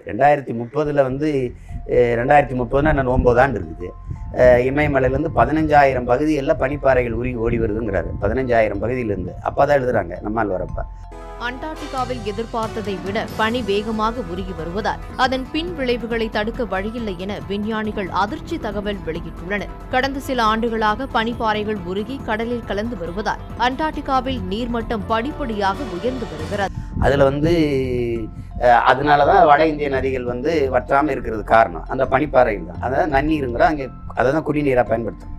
ரெண்டாயிரத்தி முப்பதில் வந்து அஹ், ரெண்டாயிரத்தி முப்பதுனா இன்னும் ஒம்பது ஆண்டு இருக்குது அஹ், இமயமலையிலேருந்து பதினஞ்சாயிரம் பகுதிகளில் பனிப்பாறைகள் உருகி ஓடி வருதுங்கிறாரு பதினஞ்சாயிரம் பகுதியிலேருந்து அப்போ தான் எழுதுறாங்க நம்மால் வரப்ப அண்டார்டிகாவில் எதிர்பார்த்ததை விட பனி வேகமாக உருகி வருவதால் அதன் பின் விளைவுகளை தடுக்க வழியில்லை என விஞ்ஞானிகள் அதிர்ச்சி தகவல் வெளியிட்டுள்ளனர் கடந்த சில ஆண்டுகளாக பனிப்பாறைகள் உருகி கடலில் கலந்து வருவதால் அண்டார்டிகாவில் நீர்மட்டம் படிப்படியாக உயர்ந்து வருகிறது அதில் வந்து அஹ், அதனால தான் வட இந்திய நதிகள் வந்து வற்றாமல் இருக்கிறது காரணம் அந்த பனிப்பாறைகள் தான் அதாவது நன்னீருங்கிற அங்கே அதை தான் குடிநீராக பயன்படுத்தும்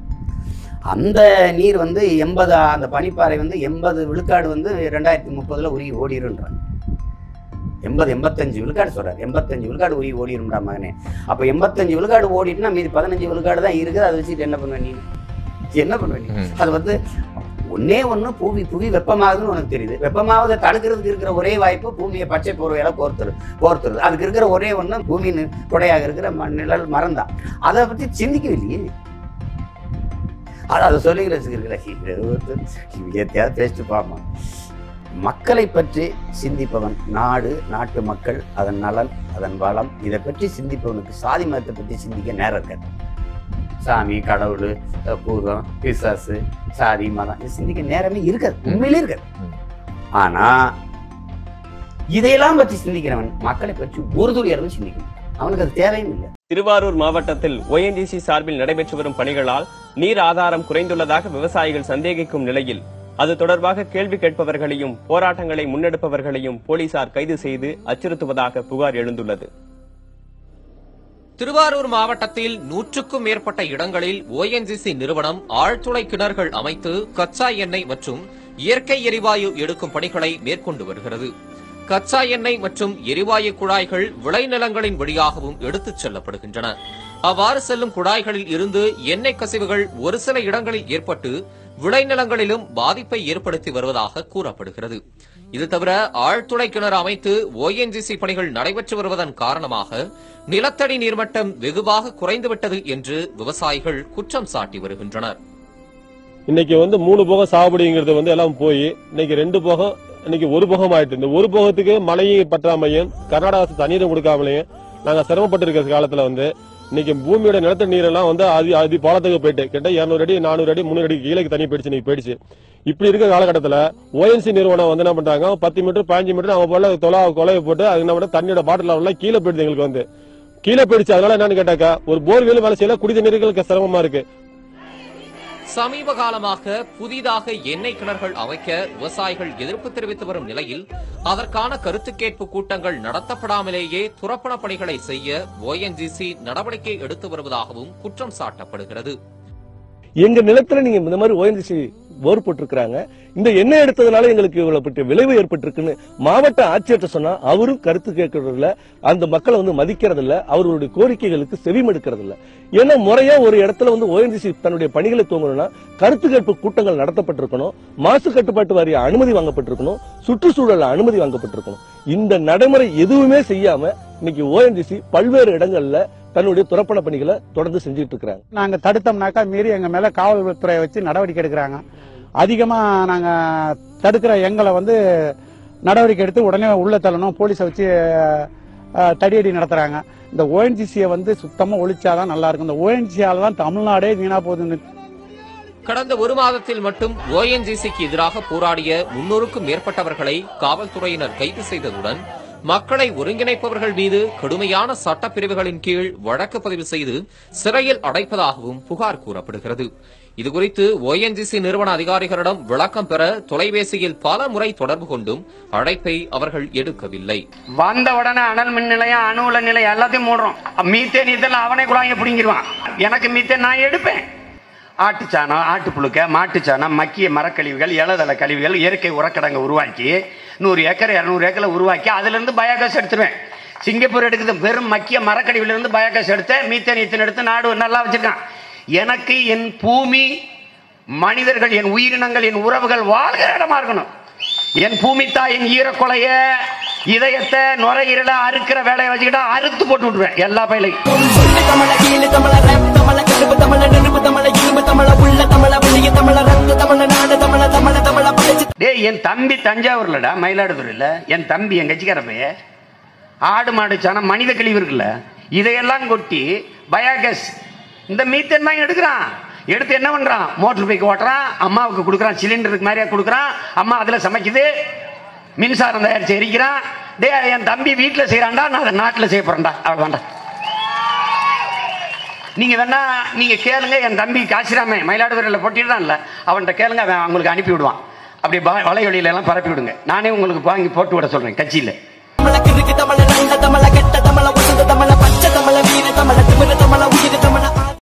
அந்த நீர் வந்து எண்பது அந்த பனிப்பாறை வந்து எண்பது விழுக்காடு வந்து ரெண்டாயிரத்தி முப்பதில் உருகி ஓடிருன்றாங்க எண்பது எண்பத்தஞ்சு விழுக்காடு சொல்றாரு எண்பத்தஞ்சு விழுக்காடு உருகி ஓடிரும்டா மகனே அப்போ எண்பத்தஞ்சு விழுக்காடு ஓடிட்டுனா மீதி பதினஞ்சு விழுக்காடு தான் இருக்குது அதை வச்சுட்டு என்ன பண்ணுவ நீ என்ன பண்ணுவ நீ ம். அது வந்து ஒன்னே ஒன்று புவி புவி வெப்பமாகுதுன்னு உனக்கு தெரியுது வெப்பமாவதை தடுக்கிறதுக்கு இருக்கிற ஒரே வாய்ப்பு பூமியை பச்சை போர்வையில கோர்த்துரு கோர்த்துருது அதுக்கு இருக்கிற ஒரே ஒன்று பூமி நி- கொடையாக இருக்கிற ம- நிழல் மரம் தான் அதை பற்றி சிந்திக்கவில்லையே அது அதை சொல்லிக்கிற எத்தையாவது பேசிட்டு பாமா மக்களை பற்றி சிந்திப்பவன் நாடு நாட்டு மக்கள் அதன் நலன் அதன் வளம் இதை பற்றி சிந்திப்பவனுக்கு சாதி மதத்தை பற்றி சிந்திக்க நேரம் இருக்காது சாமி கடவுள் அஹ், பூதம் பிசாசு சாதி மதம் இது சிந்திக்க நேரமே இருக்காது உண்மையிலே இருக்காது ம். ஆனா இதையெல்லாம் பற்றி சிந்திக்கிறவன் மக்களை பற்றி ஒரு துளி அளவு சிந்திக்கணும் அவனுக்கு அது தேவையும் இல்லை திருவாரூர் மாவட்டத்தில் ONGC சார்பில் நடைபெற்று வரும் பணிகளால் நீர் ஆதாரம் குறைந்துள்ளதாக விவசாயிகள் சந்தேகிக்கும் நிலையில் அது தொடர்பாக கேள்வி கேட்பவர்களையும் போராட்டங்களை முன்னெடுப்பவர்களையும் போலீசார் கைது செய்து அச்சுறுத்துவதாக புகார் எழுந்துள்ளது திருவாரூர் மாவட்டத்தில் நூற்றுக்கும் மேற்பட்ட இடங்களில் ஓஎன்ஜிசி நிறுவனம் ஆழ்துளை கிணறுகள் அமைத்து கச்சா எண்ணெய் மற்றும் இயற்கை எரிவாயு எடுக்கும் பணிகளை மேற்கொண்டு வருகிறது கச்சா எண்ணெய் மற்றும் எரிவாயு குழாய்கள் விளைநிலங்களின் வழியாகவும் எடுத்துச் செல்லப்படுகின்றன அவ்வாறு செல்லும் குழாய்களில் இருந்து எண்ணெய் கசிவுகள் ஒரு சில இடங்களில் ஏற்பட்டு விளைநிலங்களிலும் பாதிப்பை ஏற்படுத்தி வருவதாக கூறப்படுகிறது இது தவிர ஆழ்துளை கிணறு அமைத்து ஓஎன்ஜிசி பணிகள் நடைபெற்று வருவதன் காரணமாக நிலத்தடி நீர்மட்டம் வெகுவாக குறைந்துவிட்டது என்று விவசாயிகள் குற்றம் சாட்டி வருகின்றனர் இன்னைக்கு வந்து மூணு போகம் சாகுபடிங்கிறது வந்து எல்லாம் போய் இன்னைக்கு ரெண்டு போகம் இன்னைக்கு ஒரு போகம் ஆயிட்டு இந்த ஒரு போகத்துக்கு மழையும் பற்றாமையும் கர்நாடகா அரசு தண்ணீரும் கொடுக்காமலையும் நாங்க சிரமப்பட்டு இருக்கிற காலத்துல வந்து இன்னைக்கு பூமியோட நிலத்தடி நீரெல்லாம் வந்து அதி அதி பாலத்துக்கு போயிட்டு கிட்ட இருநூறு அடி நானூறு அடி முந்நூறு அடி கீழே தண்ணி போயிடுச்சு இன்னைக்கு போயிடுச்சு இப்படி இருக்க காலகட்டத்துல ஓஎன்சி நிறுவனம் வந்து என்ன பண்றாங்க பத்து மீட்டர் பதினஞ்சு மீட்டர் அவங்க போல தொலா கொலையை போட்டு அது என்ன பண்ண தண்ணியோட பாட்டில் எல்லாம் கீழே போயிடுது எங்களுக்கு வந்து கீழே போயிடுச்சு அதனால என்னன்னு கேட்டாக்கா ஒரு போர்வெல் வேலை செய்யல குடி தண்ணீருக்கு சிரமமா இருக்கு சமீப காலமாக புதிதாக எண்ணெய் கிணறுகள் அமைக்க விவசாயிகள் எதிர்ப்பு தெரிவித்து வரும் நிலையில் அதற்கான கருத்து கேட்பு கூட்டங்கள் நடத்தப்படாமலேயே துரப்பண பணிகளை செய்ய ஓஎன்ஜிசி நடவடிக்கை எடுத்து வருவதாகவும் குற்றம் சாட்டப்படுகிறது எங்க நிலத்துல நீங்க இந்த மாதிரி ஓஎன்ஜிசி போர் போட்டிருக்கிறாங்க இந்த எண்ணெய் எடுத்ததுனால எங்களுக்கு இவ்வளவு பெரிய விளைவு ஏற்பட்டிருக்குன்னு மாவட்ட ஆட்சியர்கிட்ட சொன்னா அவரும் கருத்து கேட்கறது இல்ல அந்த மக்களை வந்து மதிக்கிறது இல்ல அவர்களுடைய கோரிக்கைகளுக்கு செவிமடுக்கிறது இல்ல ஏன்னா முறையா ஒரு இடத்துல வந்து ஓஎன்ஜிசி தன்னுடைய பணிகளை துவங்கணும்னா கருத்து கேட்பு கூட்டங்கள் நடத்தப்பட்டிருக்கணும் மாசு கட்டுப்பாட்டு வாரிய அனுமதி வாங்கப்பட்டிருக்கணும் சுற்றுச்சூழல் அனுமதி வாங்கப்பட்டிருக்கணும் இந்த நடைமுறை எதுவுமே செய்யாம இன்னைக்கு ஓஎன்ஜிசி பல்வேறு இடங்கள்ல தன்னுடைய துறப்பண பணிகளை தொடர்ந்து செஞ்சுட்டு இருக்கிறாங்க நாங்க தடுத்தோம்னாக்கா மீறி எங்க மேல காவல்துறையை வச்சு நடவடிக்கை எடுக்கிறாங்க அதிகமா நாங்க தடுக்கிற எங்களை வந்து நடவடிக்கை எடுத்து உடனே உள்ள தள்ளணும் போலீஸை வச்சு அஹ், தடியடி நடத்துறாங்க இந்த ஓஎன்ஜிசியை வந்து சுத்தமா ஒழிச்சாதான் நல்லா இருக்கும் இந்த ஓஎன்ஜியால தான் தமிழ்நாடே வீணா போகுதுன்னு கடந்த ஒரு மாதத்தில் மட்டும் ஓஎன்ஜிசிக்கு எதிராக போராடிய முன்னூறுக்கும் மேற்பட்டவர்களை காவல்துறையினர் கைது செய்ததுடன் மக்களை ஒருங்கிணைப்பவர்கள் மீது கடுமையான சட்டப்பிரிவுகளின் கீழ் வழக்கு பதிவு செய்து சிறையில் அடைப்பதாகவும் புகார் கூறப்படுகிறது இதுகுறித்து ஓஎன்ஜிசி நிறுவன அதிகாரிகளிடம் விளக்கம் பெற தொலைபேசியில் பல முறை தொடர்பு கொண்டும் அழைப்பை அவர்கள் எடுக்கவில்லை வந்த உடனே அனல் மின் நிலையம் அணு உல நிலையம் எல்லாத்தையும் மூடுறோம் மீத்தேன் இதெல்லாம் அவனே குழாய பிடிங்கிருவான் எனக்கு மீத்தேன் நான் எடுப்பேன் ஆட்டுச்சாணம் ஆட்டு புழுக்க மாட்டுச்சாணம் மக்கிய மரக்கழிவுகள் இலதள கழிவுகள் இயற்கை உரக்கடங்கை உருவாக்கி நூறு ஏக்கர் இரநூறு ஏக்கரை உருவாக்கி அதுலேருந்து பயோகேஸ் எடுத்துருவேன் சிங்கப்பூர் எடுக்குது வெறும் மக்கிய மரக்கழிவுலேருந்து பயோகேஸ் எடுத்து மீத்தேன் இத்தனை எடுத்து நாடு நல்லா வச்சிருக்கான் எனக்கு என் பூமி மனிதர்கள் என் உயிரினங்கள் என் உறவுகள் வாழ்கிற இடமா இருக்கணும் என் பூமி தாயின் ஈரக்கொலைய இதயத்தை நுரையீரல அறுக்கிற வேலையை வச்சுக்கிட்டா அறுத்து போட்டு விட்டுருவேன் எல்லா பயிலையும் டேய் என் தம்பி தஞ்சாவூர்லடா மயிலாடுதுறையில் என் தம்பி என் கட்சிக்கார பைய ஆடு மாடு சாணம் மனித கழிவு இருக்குல்ல இதையெல்லாம் கொட்டி பயோகேஸ் இந்த மீத்தேன் தான் எடுக்கிறான் எடுத்து என்ன பண்றான் மோட்டர் பைக் ஓட்டுறான் அம்மாவுக்கு கொடுக்குறான் சிலிண்டருக்கு மாதிரியா கொடுக்குறான் அம்மா அதில் சமைக்குது மின்சாரம் தயாரிச்சு எரிக்கிறான் டே என் தம்பி வீட்டில் செய்கிறான்டா நான் அதை நாட்டில் செய்ய போகிறேன்டா அவ்வளோதான்டா நீங்க வேணா நீங்க கேளுங்க என் தம்பி காசிராமே மயிலாடுதுறையில் போட்டிடுறான்ல அவன்கிட்ட கேளுங்க அவன் உங்களுக்கு அனுப்பி விடுவான் அப்படி வலைவழியில எல்லாம் பரப்பி விடுங்க நானே உங்களுக்கு வாங்கி போட்டு விட சொல்றேன் கட்சியில்